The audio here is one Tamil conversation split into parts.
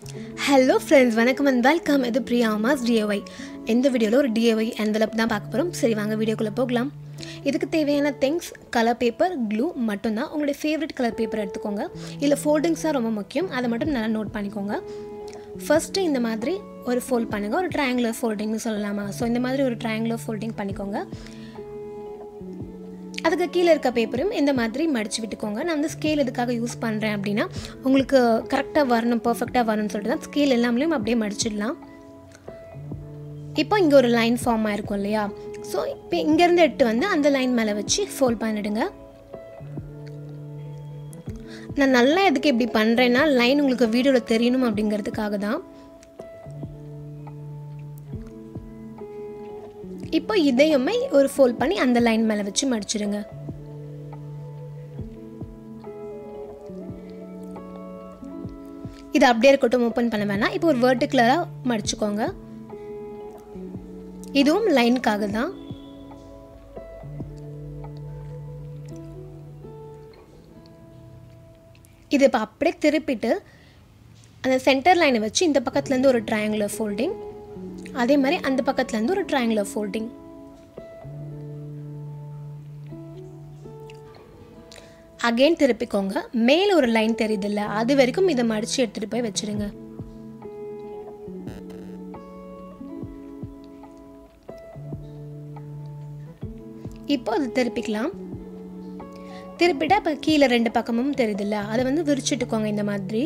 ஹலோ ஃப்ரெண்ட்ஸ் வணக்கம் அண்ட் வெல்கம் இது பிரியா அமாஸ் டிஏஒய் இந்த வீடியோவில் ஒரு டிஏஒய் என்வலப் தான் பார்க்க போகிறோம் சரி வாங்க வீடியோக்குள்ளே போகலாம் இதுக்கு தேவையான திங்ஸ் கலர் பேப்பர் க்ளூ மட்டும்தான் உங்களுடைய ஃபேவரட் கலர் பேப்பர் எடுத்துக்கோங்க இல்லை ஃபோல்டிங்ஸ் தான் ரொம்ப முக்கியம் அதை மட்டும் நல்லா நோட் பண்ணிக்கோங்க ஃபஸ்ட்டு இந்த மாதிரி ஒரு ஃபோல்ட் பண்ணுங்கள் ஒரு ட்ரையாங்குலர் ஃபோல்டிங்னு சொல்லலாமா ஸோ இந்த மாதிரி ஒரு ட்ரையாங்குலர் ஃபோல்டிங் பண்ணிக்கோங்க அதுக்கு கீழே இருக்க பேப்பரும் இந்த மாதிரி மடித்து விட்டுக்கோங்க நான் வந்து ஸ்கேல் எதுக்காக யூஸ் பண்ணுறேன் அப்படின்னா உங்களுக்கு கரெக்டாக வரணும் பர்ஃபெக்டாக வரணும்னு சொல்லிட்டு தான் ஸ்கேல் எல்லாமே அப்படியே மடிச்சிடலாம் இப்போ இங்கே ஒரு லைன் ஃபார்ம் ஆயிருக்கும் இல்லையா ஸோ இப்போ இங்கேருந்து எடுத்து வந்து அந்த லைன் மேலே வச்சு ஃபோல்ட் பண்ணிடுங்க நான் நல்லா எதுக்கு இப்படி பண்ணுறேன்னா லைன் உங்களுக்கு வீடியோவில் தெரியணும் அப்படிங்கிறதுக்காக தான் இப்போ இதையுமே ஒரு ஃபோல்ட் பண்ணி அந்த லைன் மேலே வச்சு மடிச்சிடுங்க இது அப்படியே இருக்கட்டும் ஓப்பன் பண்ண வேணாம் இப்போ ஒரு வேர்ட்டிகுலராக மடிச்சுக்கோங்க இதுவும் லைனுக்காக தான் இது இப்போ அப்படியே திருப்பிட்டு அந்த சென்டர் லைனை வச்சு இந்த பக்கத்துலேருந்து ஒரு ட்ரையாங்குலர் ஃபோல்டிங் அதே மாதிரி அந்த பக்கத்துலேருந்து ஒரு ட்ரையாங்குலர் ஃபோல்டிங் அகெயின் திருப்பிக்கோங்க மேலே ஒரு லைன் தெரியுதுல்ல அது வரைக்கும் இதை மடித்து எடுத்துகிட்டு போய் வச்சுருங்க இப்போ அது திருப்பிக்கலாம் திருப்பிட்டா இப்போ கீழே ரெண்டு பக்கமும் தெரியுதுல்ல அதை வந்து விரிச்சிட்டுக்கோங்க இந்த மாதிரி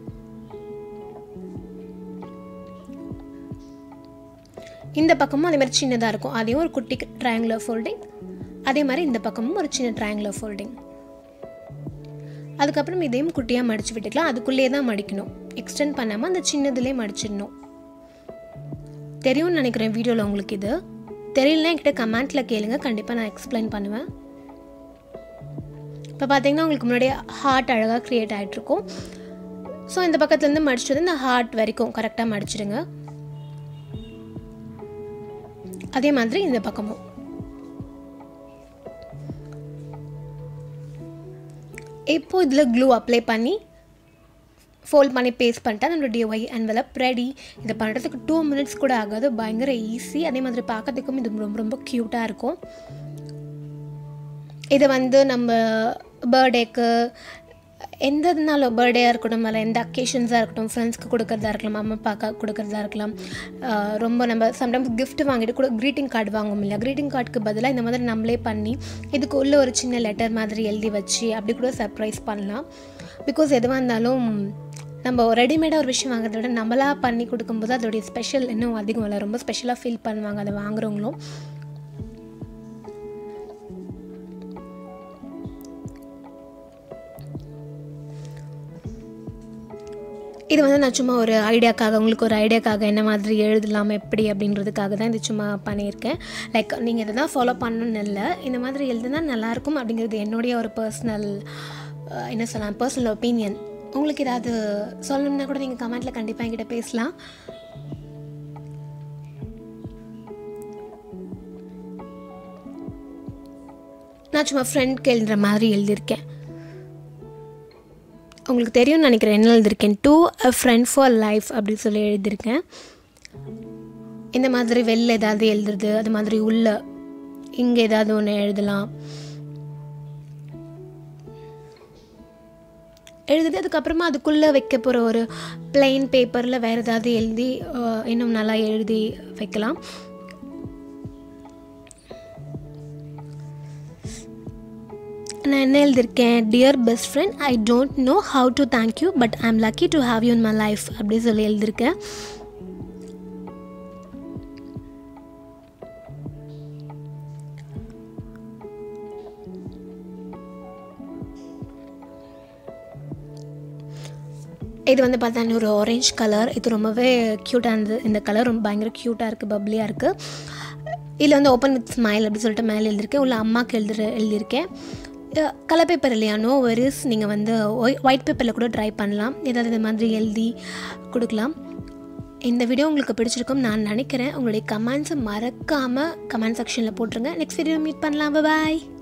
இந்த பக்கமும் அதே மாதிரி சின்னதாக இருக்கும் அதையும் ஒரு குட்டி ட்ரையாங்குலர் ஃபோல்டிங் அதே மாதிரி இந்த பக்கமும் ஒரு சின்ன ட்ரையாங்குலர் ஃபோல்டிங் அதுக்கப்புறம் இதையும் குட்டியாக மடித்து விட்டுக்கலாம் அதுக்குள்ளேயே தான் மடிக்கணும் எக்ஸ்டெண்ட் பண்ணாமல் அந்த சின்னதுலேயே மடிச்சிடணும் தெரியும்னு நினைக்கிறேன் வீடியோவில் உங்களுக்கு இது தெரியலனா என்கிட்ட கமெண்ட்டில் கேளுங்க கண்டிப்பாக நான் எக்ஸ்பிளைன் பண்ணுவேன் இப்போ பார்த்தீங்கன்னா உங்களுக்கு முன்னாடியே ஹார்ட் அழகாக க்ரியேட் ஆகிட்ருக்கும் ஸோ இந்த பக்கத்துலேருந்து மடிச்சது இந்த ஹார்ட் வரைக்கும் கரெக்டாக மடிச்சிடுங்க அதே மாதிரி இந்த பக்கமும் இப்போ இதில் க்ளூ அப்ளை பண்ணி ஃபோல்ட் பண்ணி பேஸ்ட் பண்ணிட்டா நம்மளோட டிஒய் என்வலப் ரெடி இதை பண்ணுறதுக்கு டூ மினிட்ஸ் கூட ஆகாது பயங்கர ஈஸி அதே மாதிரி பார்க்கறதுக்கும் இது ரொம்ப ரொம்ப க்யூட்டாக இருக்கும் இதை வந்து நம்ம பர்த்டேக்கு எந்த இதுனாலும் பர்த்டேயாக இருக்கட்டும் இல்லை எந்த அக்கேஷன்ஸாக இருக்கட்டும் ஃப்ரெண்ட்ஸ்க்கு கொடுக்குறதா இருக்கலாம் அம்மா அப்பாக்கா கொடுக்குறதா இருக்கலாம் ரொம்ப நம்ம சம்டைம்ஸ் கிஃப்ட் வாங்கிட்டு கூட க்ரீட்டிங் கார்டு வாங்குவோம் இல்லை க்ரீட்டிங் கார்டுக்கு பதிலாக இந்த மாதிரி நம்மளே பண்ணி இதுக்கு உள்ள ஒரு சின்ன லெட்டர் மாதிரி எழுதி வச்சு அப்படி கூட சர்ப்ரைஸ் பண்ணலாம் பிகாஸ் எதுவாக இருந்தாலும் நம்ம ரெடிமேடாக ஒரு விஷயம் வாங்குறத விட நம்மளாக பண்ணி கொடுக்கும்போது அதோடைய ஸ்பெஷல் இன்னும் அதிகம் இல்லை ரொம்ப ஸ்பெஷலாக ஃபீல் பண்ணுவாங்க அதை வாங்குறவங்களும் இது வந்து நான் சும்மா ஒரு ஐடியாக்காக உங்களுக்கு ஒரு ஐடியாக்காக என்ன மாதிரி எழுதலாம் எப்படி அப்படின்றதுக்காக தான் இது சும்மா பண்ணியிருக்கேன் லைக் நீங்கள் இதை தான் ஃபாலோ பண்ணணும்னு இல்லை இந்த மாதிரி எழுதுனா நல்லாயிருக்கும் அப்படிங்கிறது என்னுடைய ஒரு பர்சனல் என்ன சொல்லலாம் பர்சனல் ஒப்பீனியன் உங்களுக்கு ஏதாவது சொல்லணும்னா கூட நீங்கள் கமெண்ட்டில் கண்டிப்பாக என்கிட்ட பேசலாம் நான் சும்மா ஃப்ரெண்ட்க்கு எழுதுகிற மாதிரி எழுதியிருக்கேன் உங்களுக்கு தெரியும்னு நினைக்கிறேன் என்ன எழுதியிருக்கேன் to a friend for life அப்படின்னு சொல்லி எழுதியிருக்கேன் இந்த மாதிரி வெளில ஏதாவது எழுதுறது அது மாதிரி உள்ள இங்கே ஏதாவது ஒன்று எழுதலாம் எழுதுது அதுக்கப்புறமா அதுக்குள்ளே வைக்க போகிற ஒரு பிளெயின் பேப்பரில் வேறு ஏதாவது எழுதி இன்னும் நல்லா எழுதி வைக்கலாம் நான் என்ன எழுதியிருக்கேன் dear best friend I don't know how to thank you but I am lucky to have you in my life அப்படி சொல்லி எழுதியிருக்கேன் இது வந்து பார்த்தா ஒரு ஆரஞ்ச் கலர் இது ரொம்பவே க்யூட்டாக இருந்தது இந்த கலர் ரொம்ப பயங்கர க்யூட்டாக இருக்குது பப்ளியாக இருக்குது இதில் வந்து ஓப்பன் வித் ஸ்மைல் அப்படி சொல்லிட்டு மேலே எழுதியிருக்கேன் உள்ள அம்மாவுக்கு எழுதுற எழுதியிருக்கேன் கலர் பேப்பர் இல்லையா நோ வெரிஸ் நீங்கள் வந்து ஒய் ஒயிட் பேப்பரில் கூட ட்ரை பண்ணலாம் ஏதாவது இந்த மாதிரி எழுதி கொடுக்கலாம் இந்த வீடியோ உங்களுக்கு பிடிச்சிருக்கும் நான் நினைக்கிறேன் உங்களுடைய கமெண்ட்ஸை மறக்காமல் கமெண்ட் செக்ஷனில் போட்டுருங்க நெக்ஸ்ட் வீடியோ மீட் பண்ணலாம் பாய்